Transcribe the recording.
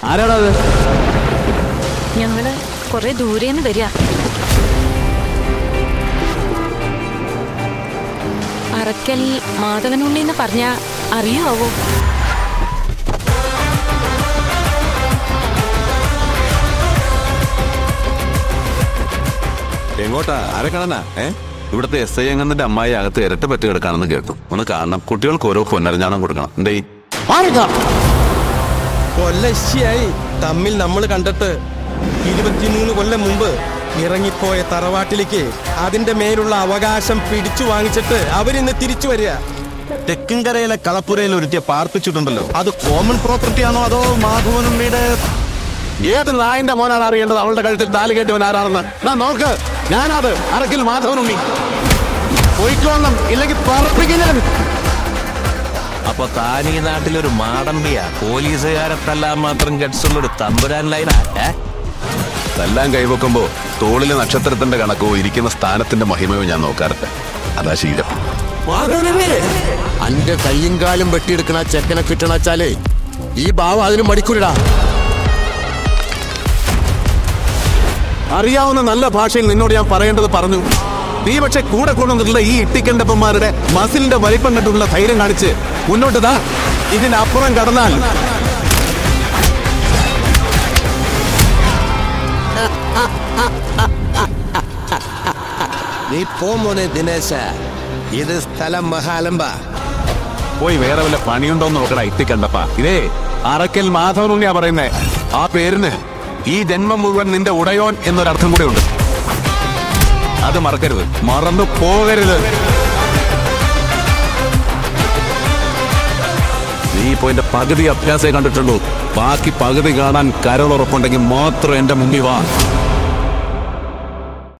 ആരാടാ അത് ഞങ്ങള് കുറെ ദൂരേന്ന് വരിക അറക്കൽ മാധവനുണ്ണി എന്ന് പറഞ്ഞ അറിയാവോ എങ്ങോട്ടാ ആരെ കാണാനാ ഏ ഇവിടുത്തെ എസ് ഐ എങ്ങന്നിന്റെ അമ്മായി അകത്ത് ഇരട്ട പറ്റി കിടക്കാണെന്ന് കേട്ടു ഒന്ന് കാണണം കുട്ടികൾക്ക് ഓരോ പൊന്നരഞ്ഞാണം കൊടുക്കണം എന്തേ കൊല്ലശ്ശിയായി തമ്മിൽ നമ്മൾ കണ്ടിട്ട് ഇരുപത്തിമൂന്ന് കൊല്ലം മുമ്പ് ഇറങ്ങിപ്പോയ തറവാട്ടിലേക്ക് അതിന്റെ മേലുള്ള അവകാശം പിടിച്ചു വാങ്ങിച്ചിട്ട് അവരിന്ന് തിരിച്ചു വരിക തെക്കിൻകരയിലെ കളപ്പുരയിൽ ഒരുത്തിയെ പാർപ്പിച്ചിട്ടുണ്ടല്ലോ അത് കോമൺ പ്രോപ്പർട്ടി ആണോ അതോ മാധവനുണ്ണിയുടെ ഏത് നായന്റെ മോനാണ് അറിയേണ്ടത് അവളുടെ കഴുത്തിൽ താലി കെട്ടിയവൻ ആരാണെന്ന് നാ നോക്ക് ഞാനത് അറക്കിൽ മാധവനുണ്ണി പോയിക്കോണം ഇല്ലെങ്കിൽ പറപ്പിക്കും ഞാൻ അപ്പൊ താൻ ഈ നാട്ടിലൊരു മാടമ്പിയ പോലീസുകാരെ തല്ലാൻ മാത്രം ഗഡ്സുള്ളൊരു തമ്പുരാൻ ലൈനാ ഏ എല്ലാം കൈവെക്കുമ്പോ തോളിലെ നക്ഷത്രത്തിന്റെ കണക്കോ ഇരിക്കുന്ന സ്ഥാനത്തിന്റെ മഹിമയോ ഞാൻ നോക്കാറില്ല അതാ ശീലം അന്റെ കയ്യും കാലും വെട്ടിയെടുക്കണ ചെക്കനെ കിട്ടണച്ചാലേ ഈ ഭാവം അതിന് മടിക്കൂലടാ അറിയാവുന്ന നല്ല ഭാഷയിൽ നിന്നോട് ഞാൻ പറയേണ്ടത് പറഞ്ഞു നീ പക്ഷെ കൂടെ കൊണ്ടുവന്നിട്ടുള്ള ഈ ഇട്ടിക്കണ്ടപ്പന്മാരുടെ മസിലിന്റെ വലിപ്പം കണ്ടുള്ള ധൈര്യം കാണിച്ച് മുന്നോട്ട് താ ഇതിനപ്പുറം കടന്നാൽ നീ പോമോനെ ദിനേശ ഇത് സ്ഥലം മഹാലമ്പ പോയി വേറെ വല്ല പണിയുണ്ടോന്ന് നോക്കടാ ഇട്ടിക്കണ്ടപ്പ ഇതേ അറക്കൽ മാധവനുണ്ണിയാ പറയുന്നേ ആ പേരിന് ഈ ജന്മം മുഴുവൻ നിന്റെ ഉടയോൻ എന്നൊരർത്ഥം കൂടെ ഉണ്ട് അത് മറക്കരുത് മറന്നു പോകരുത് നീ ഇപ്പോ എന്റെ പകുതി അഭ്യാസേ കണ്ടിട്ടുള്ളൂ ബാക്കി പകുതി കാണാൻ കരളുറപ്പുണ്ടെങ്കിൽ മാത്രം എന്റെ മുമ്പിൽ വാ